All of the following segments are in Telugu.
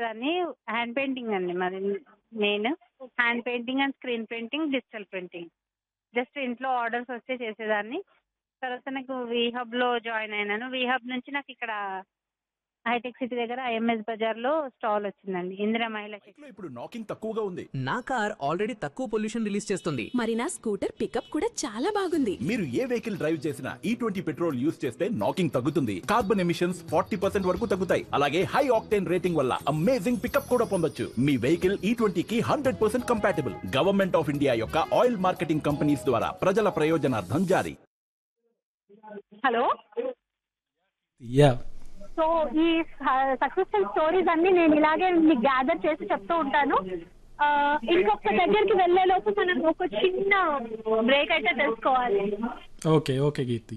చేసేదాన్ని హ్యాండ్ పెయింటింగ్ అండి మాది main hand painting and screen painting digital painting just ఇంట్లో ఆర్డర్స్ వస్తే చేసేదాన్ని తర్వాత నాకు వీహబ్లో జాయిన్ అయినాను వీహబ్ నుంచి నాకు ఇక్కడ హైటెక్ సిటీ దగ్గర ఐఎంఎస్ బజార్లో స్టాల్ వచ్చిందండి ఇందిరా మహిళా శక్తి బైక్లో ఇప్పుడు నాకింగ్ తక్కువగా ఉంది నా కార్ ఆల్రెడీ తక్కువ పొల్యూషన్ రిలీజ్ చేస్తుంది మరి నా స్కూటర్ పికప్ కూడా చాలా బాగుంది మీరు ఏ వెహికల్ డ్రైవ్ చేసినా ఈ ట్వంటీ పెట్రోల్ యూస్ చేస్తే నాకింగ్ తగ్గుతుంది కార్బన్ ఎమిషన్స్ ఫార్టీ పర్సెంట్ వరకు తగ్గుతాయి అలాగే హై ఆక్టేన్ రేటింగ్ వల్ల అమేజింగ్ పికప్ కూడా పొందొచ్చు మీ వెహికల్ ఈ ట్వంటీకి hundred percent compatible government of India యొక్క ఆయిల్ మార్కెటింగ్ కంపెనీస్ ద్వారా ప్రజల ప్రయోజనార్థం జారీ హలో యా సో ఈ సక్సెస్ఫుల్ స్టోరీస్ అన్ని నేను ఇలాగే మీకు గ్యాదర్ చేసి చెప్తూ ఉంటాను ఆ, ఇంకొక దగ్గరికి వెళ్ళే లోపు మనం ఒక చిన్న బ్రేక్ అయితే తెలుసుకోవాలి okay okay Keerthi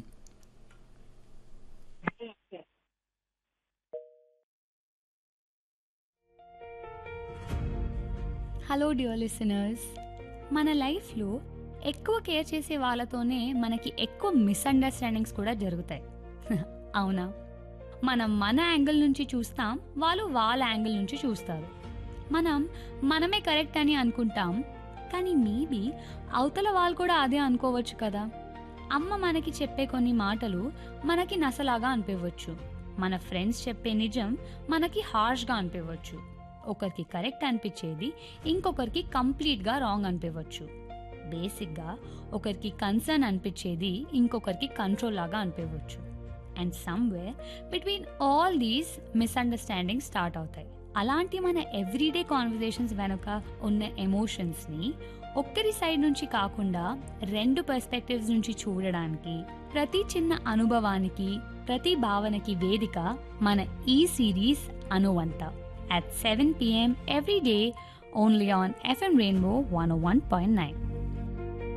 hello dear listeners మన లైఫ్లో ఎక్కువ కేర్ చేసే వాళ్ళతోనే మనకి ఎక్కువ మిస్అండర్స్టాండింగ్స్ కూడా జరుగుతాయి అవునా మనం మన యాంగిల్ నుంచి చూస్తాం వాళ్ళు వాళ్ళ యాంగిల్ నుంచి చూస్తారు మనం మనమే కరెక్ట్ అని అనుకుంటాం కానీ మేబీ అవతల వాళ్ళు కూడా అదే అనుకోవచ్చు కదా అమ్మ మనకి చెప్పే కొన్ని మాటలు మనకి నసలాగా అనిపించవచ్చు మన ఫ్రెండ్స్ చెప్పే నిజం మనకి హార్ష్గా అనిపించవచ్చు ఒకరికి కరెక్ట్ అనిపించేది ఇంకొకరికి కంప్లీట్గా రాంగ్ అనిపించవచ్చు బేసిక్గా ఒకరికి కన్సర్న్ అనిపించేది ఇంకొకరికి కంట్రోల్ లాగా అనిపించవచ్చు and somewhere between all these misunderstanding start అవుతాయి అలాంటి మన ఎవ్రీడే కాన్వర్జేషన్స్ వెనుక ఉన్న ఎమోషన్స్ని ఒక్కరి సైడ్ నుంచి కాకుండా రెండు పర్స్పెక్టివ్స్ నుంచి చూడడానికి ప్రతి చిన్న అనుభవానికి ప్రతి భావనకి వేదిక మన ఈ సిరీస్ అనువంత at 7 p.m. every day only on FM Rainbow 101.9.